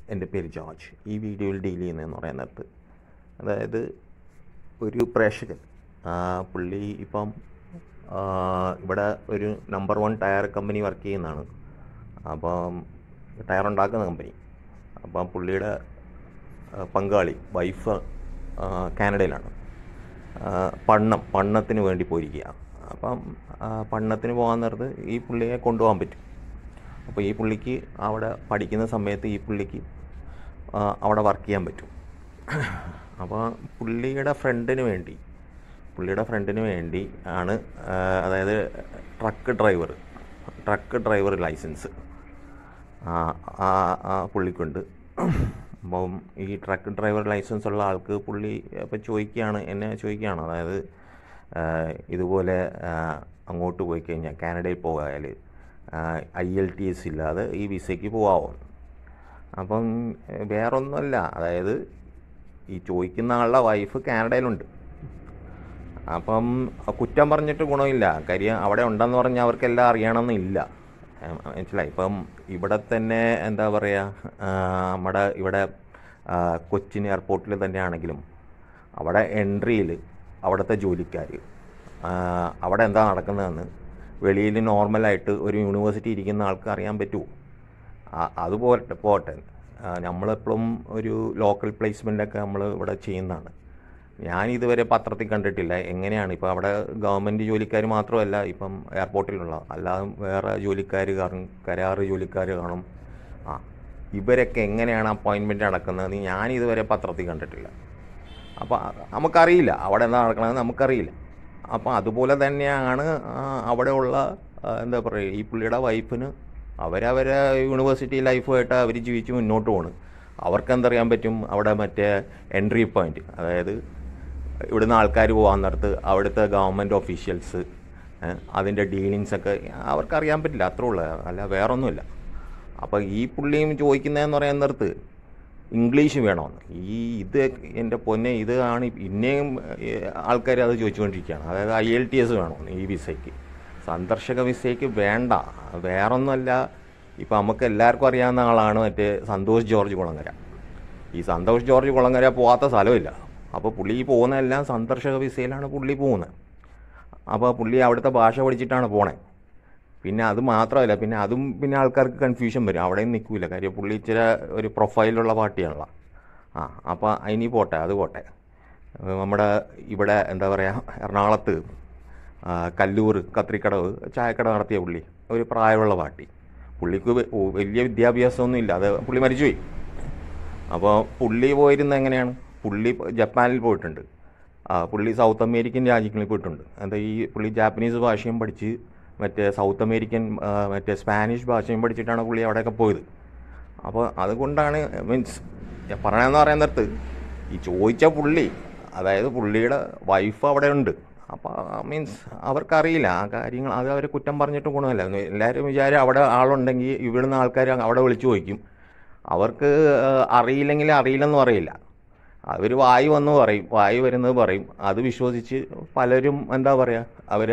എൻ്റെ പേര് ജോർജ് ഈ വീഡിയോയിൽ ഡീൽ ചെയ്യുന്നതെന്ന് പറയുന്നത് അതായത് ഒരു പ്രേക്ഷകൻ ആ, പുള്ളി ഇപ്പം ആ, ഇവിടെ ഒരു number one tyre company work ചെയ്യുന്നതാണ് അപ്പം ടയർ ഉണ്ടാക്കുന്ന കമ്പനി അപ്പം പുള്ളിയുടെ ആ, പങ്കാളി വൈഫ് ആ, കാനഡയിലാണ് ആ, പണ്ണം പണ്ണത്തിന് വേണ്ടി പോയിരിക്കുക അപ്പം ആ, പണ്ണത്തിന് പോകാൻ നേരത്ത് ഈ പുള്ളിയെ കൊണ്ടുപോകാൻ പറ്റും അപ്പോൾ ഈ പുള്ളിക്ക് അവിടെ പഠിക്കുന്ന സമയത്ത് ഈ പുള്ളിക്ക് ആ, അവിടെ വർക്ക് ചെയ്യാൻ പറ്റും അപ്പോൾ പുള്ളിയുടെ ഫ്രണ്ടിന് വേണ്ടി പുള്ളിയുടെ ഫ്രണ്ടിന് വേണ്ടി ആണ് ആ, അതായത് truck driver truck driver licence ആ ആ ആ പുള്ളിക്കുണ്ട് അപ്പം ഈ ട്രക്ക് ഡ്രൈവർ ലൈസൻസ് ഉള്ള ആൾക്ക് പുള്ളി ഇപ്പം ചോദിക്കുകയാണ് എന്നെ ചോദിക്കുകയാണ് അതായത് ആ, ഇതുപോലെ ആ, അങ്ങോട്ട് പോയി കഴിഞ്ഞാൽ കാനഡയിൽ പോയാൽ ഐ എൽ ടി എസ് ഇല്ലാതെ ഈ വിസയ്ക്ക് പോകാമോ അപ്പം ഏഹ്, വേറൊന്നുമല്ല അതായത് ഈ ചോദിക്കുന്ന ആളുടെ വൈഫ് കാനഡയിലുണ്ട് അപ്പം കുറ്റം പറഞ്ഞിട്ട് ഗുണമില്ല കാര്യം അവിടെ ഉണ്ടെന്ന് പറഞ്ഞാൽ അവർക്കെല്ലാം അറിയണമെന്നില്ല ഏഹ്, മനസ്സിലായി ഇപ്പം ഇവിടെ തന്നെ എന്താ പറയുക നമ്മുടെ ഇവിടെ ആ, കൊച്ചിൻ എയർപോർട്ടിൽ തന്നെയാണെങ്കിലും അവിടെ എൻട്രിയിൽ അവിടുത്തെ ജോലിക്കാർ അവിടെ എന്താ നടക്കുന്നതെന്ന് വെളിയിൽ നോർമലായിട്ട് ഒരു യൂണിവേഴ്സിറ്റി ഇരിക്കുന്ന ആൾക്ക് അറിയാൻ പറ്റുമോ ആ- അത് പോട്ടെ പോട്ടെ ആ, നമ്മളെപ്പോഴും ഒരു ലോക്കൽ പ്ലേസ്മെൻ്റൊക്കെ നമ്മൾ ഇവിടെ ചെയ്യുന്നതാണ് ഞാൻ ഇതുവരെ പത്രത്തിൽ കണ്ടിട്ടില്ല എങ്ങനെയാണ് ഇപ്പോൾ അവിടെ ഗവൺമെൻറ് ജോലിക്കാർ മാത്രമല്ല ഇപ്പം എയർപോർട്ടിലുള്ള അല്ലാതെ വേറെ ജോലിക്കാർ കാണും കരാറ് ജോലിക്കാർ കാണും ആ ഇവരൊക്കെ എങ്ങനെയാണ് അപ്പോയിൻമെൻറ്റ് നടക്കുന്നതെന്ന് ഞാൻ ഇതുവരെ പത്രത്തിൽ കണ്ടിട്ടില്ല അപ്പോൾ നമുക്കറിയില്ല അവിടെ എന്താ നടക്കണമെന്ന് നമുക്കറിയില്ല അപ്പോൾ അതുപോലെ തന്നെയാണ് ആ, അവിടെയുള്ള ആ, എന്താ പറയുക ഈ പുള്ളിയുടെ വൈഫിന് അവരവരെ യൂണിവേഴ്സിറ്റി ലൈഫുമായിട്ട് അവർ ജീവിച്ച് മുന്നോട്ട് പോണ് അവർക്ക് എന്തറിയാൻ പറ്റും അവിടെ മറ്റേ എൻട്രി പോയിന്റ് അതായത് ഇവിടുന്ന് ആൾക്കാർ പോകാൻ നേരത്ത് അവിടുത്തെ ഗവൺമെൻറ് ഒഫീഷ്യൽസ് അതിൻ്റെ ഡീലിങ്സ് ഒക്കെ അവർക്കറിയാൻ പറ്റില്ല അത്രേ ഉള്ളൂ അല്ല വേറൊന്നുമില്ല അപ്പോൾ ഈ പുള്ളിയും ചോദിക്കുന്നതെന്ന് പറയാൻ നേരത്ത് ഇംഗ്ലീഷ് വേണമെന്ന് ഈ ഇത് എൻ്റെ പൊന്നെ ഇത് ആണ് പിന്നെയും ആൾക്കാർ അത് ചോദിച്ചുകൊണ്ടിരിക്കുകയാണ് അതായത് ഐ എൽ ടി എസ് വേണമെന്ന് ഈ വിസയ്ക്ക് സന്ദർശക വിസയ്ക്ക് വേണ്ട വേറൊന്നുമല്ല ഇപ്പം നമുക്ക് എല്ലാവർക്കും അറിയാവുന്ന ആളാണ് മറ്റേ സന്തോഷ് ജോർജ് കുളങ്ങര ഈ സന്തോഷ് ജോർജ് കുളങ്ങര പോകാത്ത സ്ഥലമില്ല അപ്പോൾ പുള്ളി ഈ പോകുന്നതെല്ലാം സന്ദർശക വിസയിലാണ് പുള്ളി പോകുന്നത് അപ്പോൾ പുള്ളി അവിടുത്തെ ഭാഷ പഠിച്ചിട്ടാണ് പോണേ പിന്നെ അത് മാത്രമല്ല പിന്നെ അതും പിന്നെ ആൾക്കാർക്ക് കൺഫ്യൂഷൻ വരും അവിടെയും നിൽക്കില്ല കാര്യം പുള്ളി ഇച്ചിരി ഒരു പ്രൊഫൈലുള്ള പാർട്ടിയാണല്ലോ ആ അപ്പോൾ ഇനി പോട്ടെ അത് പോട്ടെ ഏഹ് നമ്മുടെ ഇവിടെ എന്താ പറയുക എറണാകുളത്ത് ആ, കല്ലൂർ കത്രിക്കടവ് ചായക്കട നടത്തിയ പുള്ളി ഒരു പ്രായമുള്ള പാർട്ടി പുള്ളിക്ക് വ- ഓ, വലിയ വിദ്യാഭ്യാസമൊന്നും ഇല്ല അത് പുള്ളി മരിച്ചുപോയി അപ്പോൾ പുള്ളി പോയിരുന്ന എങ്ങനെയാണ് പുള്ളി പ- ജപ്പാനിൽ പോയിട്ടുണ്ട് ആ പുള്ളി സൗത്ത് അമേരിക്കൻ രാജ്യങ്ങളിൽ പോയിട്ടുണ്ട് എന്താ ഈ പുള്ളി ജാപ്പനീസ് ഭാഷയും പഠിച്ച് മറ്റേ സൗത്ത് അമേരിക്കൻ ആ, മറ്റേ സ്പാനിഷ് ഭാഷയും പഠിച്ചിട്ടാണ് പുള്ളി അവിടെയൊക്കെ പോയത് അപ്പോൾ അതുകൊണ്ടാണ് മീൻസ് പറയണമെന്ന് പറയാൻ നേരത്ത് ഈ ചോദിച്ച പുള്ളി അതായത് പുള്ളിയുടെ വൈഫ് അവിടെ ഉണ്ട് അപ്പോൾ മീൻസ് അവർക്കറിയില്ല ആ കാര്യങ്ങൾ അത് അവരെ കുറ്റം പറഞ്ഞിട്ട് ഗുണമില്ല എല്ലാവരും വിചാരം അവിടെ ആളുണ്ടെങ്കിൽ ഇവിടുന്ന് ആൾക്കാർ അവിടെ വിളിച്ചു ചോദിക്കും അവർക്ക് ആ, അറിയില്ലെങ്കിൽ അറിയില്ലെന്ന് പറയില്ല അവർ വായി വന്ന് പറയും വായി വരുന്നത് പറയും അത് വിശ്വസിച്ച് പലരും എന്താ പറയുക അവർ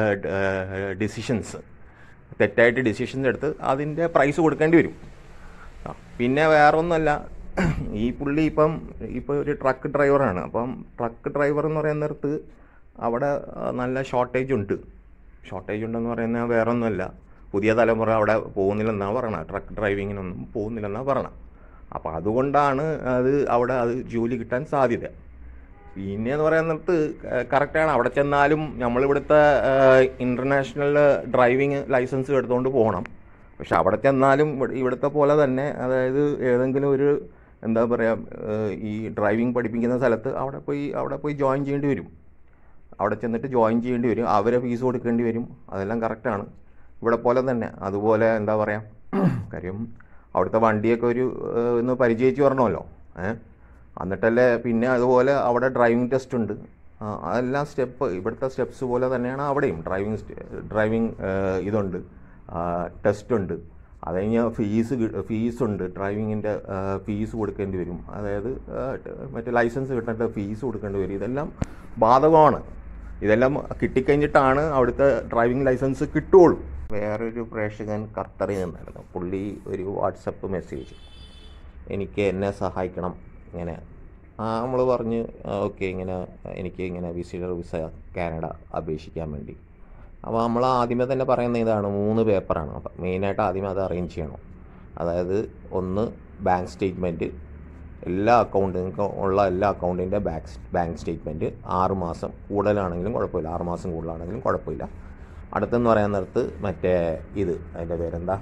ഡിസിഷൻസ് തെറ്റായിട്ട് ഡിസിഷൻസ് എടുത്ത് അതിൻ്റെ പ്രൈസ് കൊടുക്കേണ്ടി വരും ആ, പിന്നെ വേറൊന്നുമല്ല ഈ പുള്ളി ഇപ്പം ഇപ്പോൾ ഒരു ട്രക്ക് ഡ്രൈവറാണ് അപ്പം ട്രക്ക് ഡ്രൈവർ എന്ന് പറയുന്നിടത്ത് അവിടെ ആ, നല്ല ഷോർട്ടേജ് ഉണ്ട് ഷോർട്ടേജ് ഉണ്ടെന്ന് പറയുന്നത് വേറൊന്നുമല്ല പുതിയ തലമുറ അവിടെ പോകുന്നില്ലെന്നാണ് പറയണത് ട്രക്ക് ഡ്രൈവിങ്ങിനൊന്നും പോകുന്നില്ലെന്നാണ് പറയണത് അപ്പോൾ അതുകൊണ്ടാണ് അത് അവിടെ അത് ജോലി കിട്ടാൻ സാധ്യത പിന്നെ എന്ന് പറയുന്നിടത്ത് കറക്റ്റാണ് അവിടെ ചെന്നാലും നമ്മളിവിടുത്തെ ഇൻ്റർനാഷണൽ ഡ്രൈവിംഗ് ലൈസൻസ് എടുത്തുകൊണ്ട് പോകണം പക്ഷെ അവിടെ ചെന്നാലും ഇവിടെ- ഇവിടുത്തെ പോലെ തന്നെ അതായത് ഏതെങ്കിലും ഒരു എന്താ പറയുക ഈ ഡ്രൈവിംഗ് പഠിപ്പിക്കുന്ന സ്ഥലത്ത് അവിടെ പോയി അവിടെ പോയി ജോയിൻ ചെയ്യേണ്ടി വരും അവിടെ ചെന്നിട്ട് ജോയിൻ ചെയ്യേണ്ടി വരും അവരെ ഫീസ് കൊടുക്കേണ്ടി വരും അതെല്ലാം കറക്റ്റാണ് ഇവിടെ പോലെ തന്നെ അതുപോലെ എന്താ പറയുക കാര്യം അവിടുത്തെ വണ്ടിയൊക്കെ ഒരു ഏഹ്, ഒന്ന് പരിചയിച്ച് വരണമല്ലോ ഏഹ് എന്നിട്ടല്ലേ പിന്നെ അതുപോലെ അവിടെ ഡ്രൈവിംഗ് ടെസ്റ്റ് ഉണ്ട് ആ, അതെല്ലാം സ്റ്റെപ്പ് ഇവിടുത്തെ സ്റ്റെപ്സ് പോലെ തന്നെയാണ് അവിടെയും ഡ്രൈവിംഗ് ഡ്രൈവിംഗ് ഇതുണ്ട് ടെസ്റ്റ് ഉണ്ട് അത് കഴിഞ്ഞാൽ ഫീസ് ഫീസുണ്ട് ഡ്രൈവിങ്ങിൻ്റെ ഫീസ് കൊടുക്കേണ്ടി വരും അതായത് ആ, ട്- മറ്റേ ലൈസൻസ് കിട്ടേണ്ട ഫീസ് കൊടുക്കേണ്ടി വരും ഇതെല്ലാം ബാധകമാണ് ഇതെല്ലാം കിട്ടിക്കഴിഞ്ഞിട്ടാണ് അവിടുത്തെ ഡ്രൈവിംഗ് ലൈസൻസ് കിട്ടുള്ളൂ വേറൊരു പ്രേക്ഷകൻ ഖത്തറിൽ നിന്നായിരുന്നു പുള്ളി ഒരു വാട്സപ്പ് മെസ്സേജ് എനിക്ക് എന്നെ സഹായിക്കണം ഇങ്ങനെ നമ്മൾ പറഞ്ഞ് ഓക്കെ ഇങ്ങനെ എനിക്ക് ഇങ്ങനെ വിസിറ്റർ വിസ കാനഡ അപേക്ഷിക്കാൻ വേണ്ടി അപ്പോൾ നമ്മൾ ആദ്യമേ തന്നെ പറയുന്ന ഇതാണ് മൂന്ന് പേപ്പറാണ് അപ്പം മെയിനായിട്ട് ആദ്യമേ അത് അറേഞ്ച് ചെയ്യണം അതായത് ഒന്ന് ബാങ്ക് സ്റ്റേറ്റ്മെൻറ്റ് എല്ലാ അക്കൗണ്ട് നിങ്ങൾക്ക് ഉള്ള എല്ലാ അക്കൗണ്ടിൻ്റെ ബാങ്ക് ബാങ്ക് സ്റ്റേറ്റ്മെൻറ്റ് ആറ് മാസം കൂടുതലാണെങ്കിലും കുഴപ്പമില്ല ആറ് മാസം കൂടുതലാണെങ്കിലും കുഴപ്പമില്ല അടുത്തെന്ന് പറയാൻ നേരത്ത് മറ്റേ ഇത് അതിൻ്റെ പേരെന്താ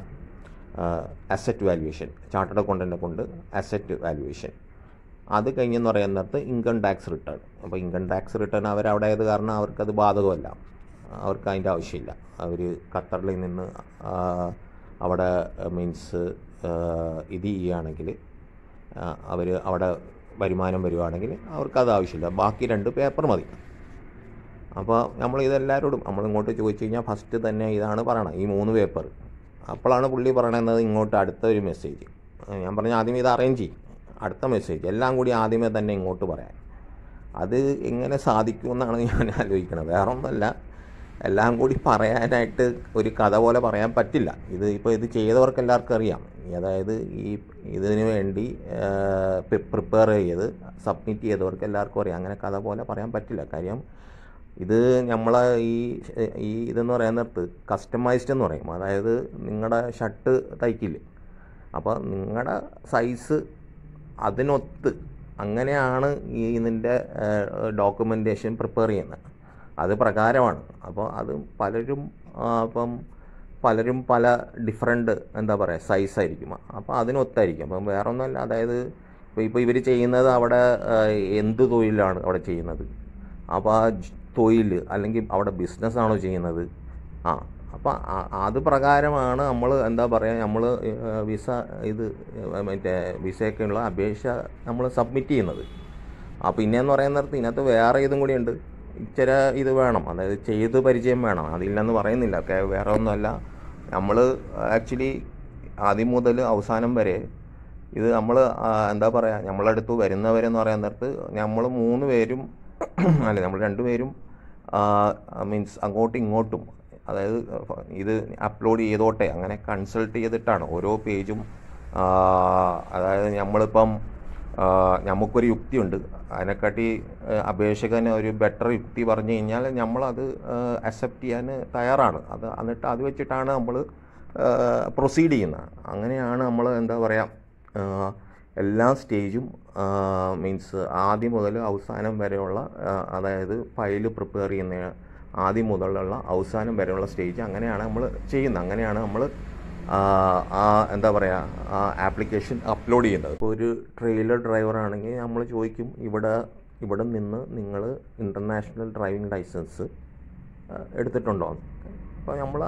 അസറ്റ് വാല്യുവേഷൻ ചാർട്ടേഡ് അക്കൗണ്ടൻ്റ് കൊണ്ട് അസറ്റ് വാല്യുവേഷൻ അത് കഴിഞ്ഞെന്ന് പറയാൻ നേരത്ത് ഇൻകം ടാക്സ് റിട്ടേൺ അപ്പോൾ ഇൻകം ടാക്സ് റിട്ടേൺ അവരവിടെ ആയത് കാരണം അവർക്കത് ബാധകമല്ല അവർക്ക് അതിൻ്റെ ആവശ്യമില്ല അവർ ഖത്തറിൽ നിന്ന് ആ, അവിടെ മീൻസ് ഇത് ചെയ്യുകയാണെങ്കിൽ അവർ അവിടെ വരുമാനം വരുവാണെങ്കിൽ അവർക്കത് ആവശ്യമില്ല ബാക്കി രണ്ട് പേപ്പർ മതി അപ്പോൾ നമ്മൾ ഇതെല്ലാവരോടും നമ്മൾ ഇങ്ങോട്ട് ചോദിച്ചു കഴിഞ്ഞാൽ ഫസ്റ്റ് തന്നെ ഇതാണ് പറയണം ഈ മൂന്ന് പേപ്പർ അപ്പോഴാണ് പുള്ളി പറയണത് ഇങ്ങോട്ട് അടുത്ത ഒരു മെസ്സേജ് ഞാൻ പറഞ്ഞ ആദ്യം ഇത് അറേഞ്ച് ചെയ്യും അടുത്ത മെസ്സേജ് എല്ലാം കൂടി ആദ്യമേ തന്നെ ഇങ്ങോട്ട് പറയാൻ അത് എങ്ങനെ സാധിക്കുമെന്നാണ് ഞാൻ ആലോചിക്കണത് വേറെ ഒന്നുമല്ല എല്ലാം കൂടി പറയാനായിട്ട് ഒരു കഥ പോലെ പറയാൻ പറ്റില്ല ഇത് ഇപ്പോൾ ഇത് ചെയ്തവർക്ക് എല്ലാവർക്കും അറിയാം അതായത് ഈ ഇതിന് വേണ്ടി പ്രിപ്പയർ ചെയ്ത് സബ്മിറ്റ് ചെയ്തവർക്ക് എല്ലാവർക്കും അറിയാം അങ്ങനെ കഥ പോലെ പറയാൻ പറ്റില്ല കാര്യം ഇത് നമ്മളെ ഈ ഈ ഇതെന്ന് പറയാൻ നേരത്ത് കസ്റ്റമൈസ്ഡ് എന്ന് പറയും അതായത് നിങ്ങളുടെ ഷർട്ട് തയ്ക്കില്ലേ അപ്പോൾ നിങ്ങളുടെ സൈസ് അതിനൊത്ത് അങ്ങനെയാണ് ഈ ഇതിൻ്റെ ഡോക്യുമെൻറ്റേഷൻ പ്രിപ്പയർ ചെയ്യുന്നത് അത് പ്രകാരമാണ് അപ്പോൾ അത് പലരും ആ, ഇപ്പം പലരും പല ഡിഫറെൻ്റ് എന്താ പറയുക സൈസ് ആയിരിക്കും അപ്പോൾ അതിനൊത്തായിരിക്കും അപ്പം വേറെ ഒന്നുമല്ല അതായത് ഇപ്പോൾ ഇപ്പോൾ ഇവർ ചെയ്യുന്നത് അവിടെ ആ, എന്ത് തൊഴിലാണ് അവിടെ ചെയ്യുന്നത് അപ്പോൾ ആ ജ് തൊഴിൽ അല്ലെങ്കിൽ അവിടെ ബിസിനസ്സാണോ ചെയ്യുന്നത് ആ അപ്പോൾ അത് പ്രകാരമാണ് നമ്മൾ എന്താ പറയുക നമ്മൾ വിസ ഇത് മറ്റേ വിസയൊക്കെയുള്ള അപേക്ഷ നമ്മൾ സബ്മിറ്റ് ചെയ്യുന്നത് ആ പിന്നെയെന്ന് പറയുന്ന നേരത്ത് ഇതിനകത്ത് വേറെ ഇതും കൂടിയുണ്ട് ഇച്ചിരി ഇത് വേണം അതായത് ചെയ്ത് പരിചയം വേണം അതില്ലെന്ന് പറയുന്നില്ല ഒക്കെ വേറെ ഒന്നുമല്ല നമ്മൾ ആക്ച്വലി ആദ്യം മുതൽ അവസാനം വരെ ഇത് നമ്മൾ എന്താ പറയുക നമ്മളടുത്ത് വരുന്നവരെന്ന് പറയാൻ നേരത്ത് നമ്മൾ മൂന്ന് പേരും അല്ല നമ്മൾ രണ്ടുപേരും മീൻസ് അങ്ങോട്ടും ഇങ്ങോട്ടും അതായത് ഇത് അപ്ലോഡ് ചെയ്തോട്ടെ അങ്ങനെ കൺസൾട്ട് ചെയ്തിട്ടാണ് ഓരോ പേജും അതായത് നമ്മളിപ്പം ആ, നമുക്കൊരു യുക്തിയുണ്ട് അതിനെക്കാട്ടി ആ, അപേക്ഷകന് ഒരു ബെറ്റർ യുക്തി പറഞ്ഞു കഴിഞ്ഞാൽ നമ്മളത് അക്സെപ്റ്റ് ചെയ്യാൻ തയ്യാറാണ് അത് എന്നിട്ട് അത് വെച്ചിട്ടാണ് നമ്മൾ പ്രൊസീഡ് ചെയ്യുന്നത് അങ്ങനെയാണ് നമ്മൾ എന്താ പറയുക എല്ലാ സ്റ്റേജും മീൻസ് ആദ്യം മുതൽ അവസാനം വരെയുള്ള ആ, അതായത് ഫയൽ പ്രിപ്പയർ ചെയ്യുന്ന ആദ്യം മുതലുള്ള അവസാനം വരെയുള്ള സ്റ്റേജ് അങ്ങനെയാണ് നമ്മൾ ചെയ്യുന്നത് അങ്ങനെയാണ് നമ്മൾ ആ എന്താ പറയുക ആ ആപ്ലിക്കേഷൻ അപ്ലോഡ് ചെയ്യുന്നത് ഇപ്പോൾ ഒരു ട്രെയിലർ ഡ്രൈവർ ആണെങ്കിൽ നമ്മൾ ചോദിക്കും ഇവിടെ ഇവിടെ നിന്ന് നിങ്ങൾ ഇൻ്റർനാഷണൽ ഡ്രൈവിംഗ് ലൈസൻസ് എടുത്തിട്ടുണ്ടോ അപ്പോൾ നമ്മൾ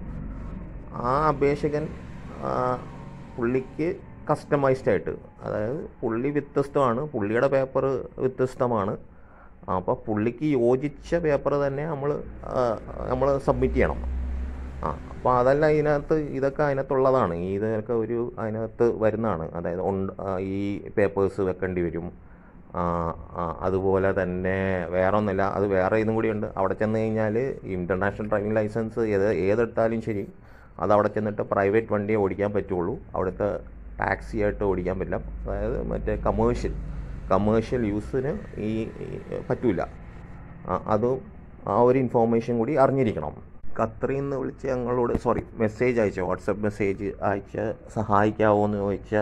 ആ അപേക്ഷകൻ ആ, പുള്ളിക്ക് കസ്റ്റമൈസ്ഡ് ആയിട്ട് അതായത് പുള്ളി വ്യത്യസ്തമാണ് പുള്ളിയുടെ പേപ്പർ വ്യത്യസ്തമാണ് അപ്പോൾ പുള്ളിക്ക് യോജിച്ച പേപ്പർ തന്നെ നമ്മൾ നമ്മൾ സബ്മിറ്റ് ചെയ്യണം ആ അപ്പോൾ അതല്ല ഇതിനകത്ത് ഇതൊക്കെ അതിനകത്തുള്ളതാണ് ഈ ഇതൊക്കെ ഒരു അതിനകത്ത് വരുന്നതാണ് അതായത് ഉണ്ട് ആ, ഈ പേപ്പേഴ്സ് വെക്കേണ്ടി വരും ആ, ആ, അതുപോലെ തന്നെ വേറെ ഒന്നുമില്ല അത് വേറെ ഇതും കൂടിയുണ്ട് അവിടെ ചെന്ന് കഴിഞ്ഞാൽ ഇൻ്റർനാഷണൽ ഡ്രൈവിംഗ് ലൈസൻസ് ഏത് ഏതെടുത്താലും ശരി അത് അവിടെ ചെന്നിട്ട് പ്രൈവറ്റ് വണ്ടിയെ ഓടിക്കാൻ പറ്റുള്ളൂ അവിടുത്തെ ടാക്സി ആയിട്ട് ഓടിക്കാൻ പറ്റില്ല അതായത് മറ്റേ കമേഴ്ഷ്യൽ കമേഴ്ഷ്യൽ യൂസിന് ഈ ഈ പറ്റൂല ആ, അതും ആ ഒരു ഇൻഫോർമേഷൻ കൂടി അറിഞ്ഞിരിക്കണം ഖത്തറിൽ നിന്ന് വിളിച്ച് ഞങ്ങളോട് സോറി മെസ്സേജ് അയച്ച വാട്സപ്പ് മെസ്സേജ് അയച്ച് സഹായിക്കാവോ എന്ന് ചോദിച്ച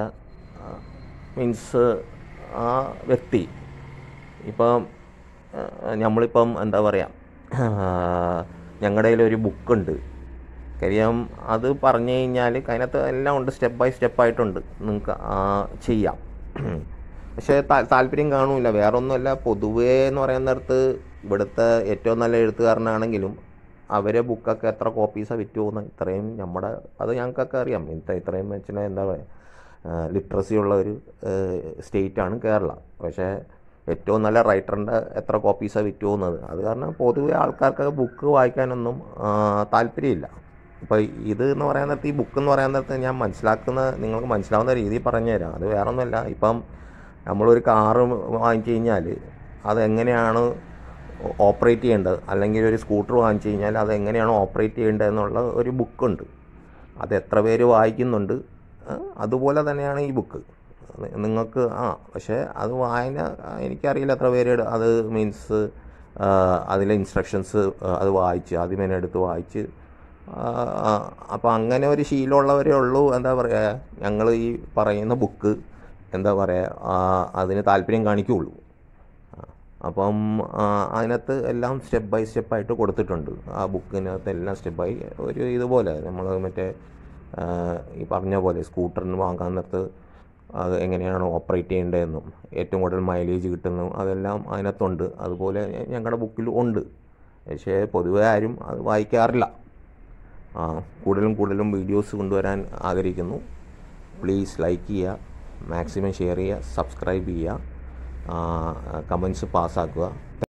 മീൻസ് ആ വ്യക്തി ഇപ്പം നമ്മളിപ്പം എന്താ പറയുക ഞങ്ങളുടെ കയ്യിലൊരു ബുക്കുണ്ട് കാര്യം അത് പറഞ്ഞു കഴിഞ്ഞാൽ അതിനകത്ത് എല്ലാം ഉണ്ട് സ്റ്റെപ്പ് ബൈ സ്റ്റെപ്പ് ആയിട്ടുണ്ട് നിങ്ങൾക്ക് ചെയ്യാം പക്ഷേ താ- താല്പര്യം കാണൂല വേറെ ഒന്നുമല്ല പൊതുവേ എന്ന് പറയുന്ന നേരത്ത് ഇവിടുത്തെ ഏറ്റവും നല്ല എഴുത്തുകാരനാണെങ്കിലും അവരെ ബുക്കൊക്കെ എത്ര കോപ്പീസാണ് വിറ്റ് പോകുന്നത് ഇത്രയും നമ്മുടെ അത് ഞങ്ങൾക്കൊക്കെ അറിയാം ഇത്ര ഇത്രയും വെച്ചാൽ എന്താ പറയുക ലിറ്ററസി ഉള്ള ഒരു സ്റ്റേറ്റാണ് കേരള പക്ഷേ ഏറ്റവും നല്ല റൈറ്ററിൻ്റെ എത്ര കോപ്പീസാണ് വിറ്റ് പോകുന്നത് അത് കാരണം പൊതുവെ ആൾക്കാർക്ക് ബുക്ക് വായിക്കാനൊന്നും ആ, താല്പര്യമില്ല ഇപ്പോൾ ഇത് എന്ന് പറയാൻ നേരത്ത് ഈ ബുക്ക് എന്ന് പറയാൻ നേരത്ത് ഞാൻ മനസ്സിലാക്കുന്ന നിങ്ങൾക്ക് മനസ്സിലാവുന്ന രീതിയിൽ പറഞ്ഞുതരാം അത് വേറെ ഒന്നുമല്ല ഇപ്പം നമ്മളൊരു കാറ് വാങ്ങിച്ചു കഴിഞ്ഞാൽ അതെങ്ങനെയാണ് ഓപ്പറേറ്റ് ചെയ്യേണ്ടത് അല്ലെങ്കിൽ ഒരു സ്കൂട്ടർ വാങ്ങിച്ചു കഴിഞ്ഞാൽ അത് എങ്ങനെയാണ് ഓപ്പറേറ്റ് ചെയ്യേണ്ടത് എന്നുള്ള ഒരു ബുക്കുണ്ട് അത് എത്ര പേര് വായിക്കുന്നുണ്ട് ആ, അതുപോലെ തന്നെയാണ് ഈ ബുക്ക് നിങ്ങൾക്ക് ആ പക്ഷേ അത് വായന എനിക്കറിയില്ല എത്ര പേര് അത് മീൻസ് അതിലെ ഇൻസ്ട്രക്ഷൻസ് അത് വായിച്ച് ആദ്യമേ തന്നെ എടുത്ത് വായിച്ച് അപ്പോൾ അങ്ങനെ ഒരു ശീലമുള്ളവരേ ഉള്ളൂ എന്താ പറയുക ഞങ്ങൾ ഈ പറയുന്ന ബുക്ക് എന്താ പറയുക അതിന് താല്പര്യം കാണിക്കുകയുള്ളൂ അപ്പം ആ, അതിനകത്ത് എല്ലാം സ്റ്റെപ്പ് ബൈ സ്റ്റെപ്പായിട്ട് കൊടുത്തിട്ടുണ്ട് ആ ബുക്കിനകത്ത് എല്ലാം സ്റ്റെപ്പ് ബൈ ഒരു ഇതുപോലെ നമ്മൾ മറ്റേ ആ, ഈ പറഞ്ഞ പോലെ സ്കൂട്ടറിന് വാങ്ങാൻ നേരത്ത് അത് എങ്ങനെയാണ് ഓപ്പറേറ്റ് ചെയ്യേണ്ടതെന്നും ഏറ്റവും കൂടുതൽ മൈലേജ് കിട്ടുന്നതും അതെല്ലാം അതിനകത്തുണ്ട് അതുപോലെ ഞങ്ങളുടെ ബുക്കിൽ ഉണ്ട് പക്ഷേ പൊതുവെ ആരും അത് വായിക്കാറില്ല ആ, കൂടുതലും കൂടുതലും വീഡിയോസ് കൊണ്ടുവരാൻ ആഗ്രഹിക്കുന്നു പ്ലീസ് ലൈക്ക് ചെയ്യുക മാക്സിമം ഷെയർ ചെയ്യുക സബ്സ്ക്രൈബ് ചെയ്യുക കമൻസ് പാസ്സാക്കുക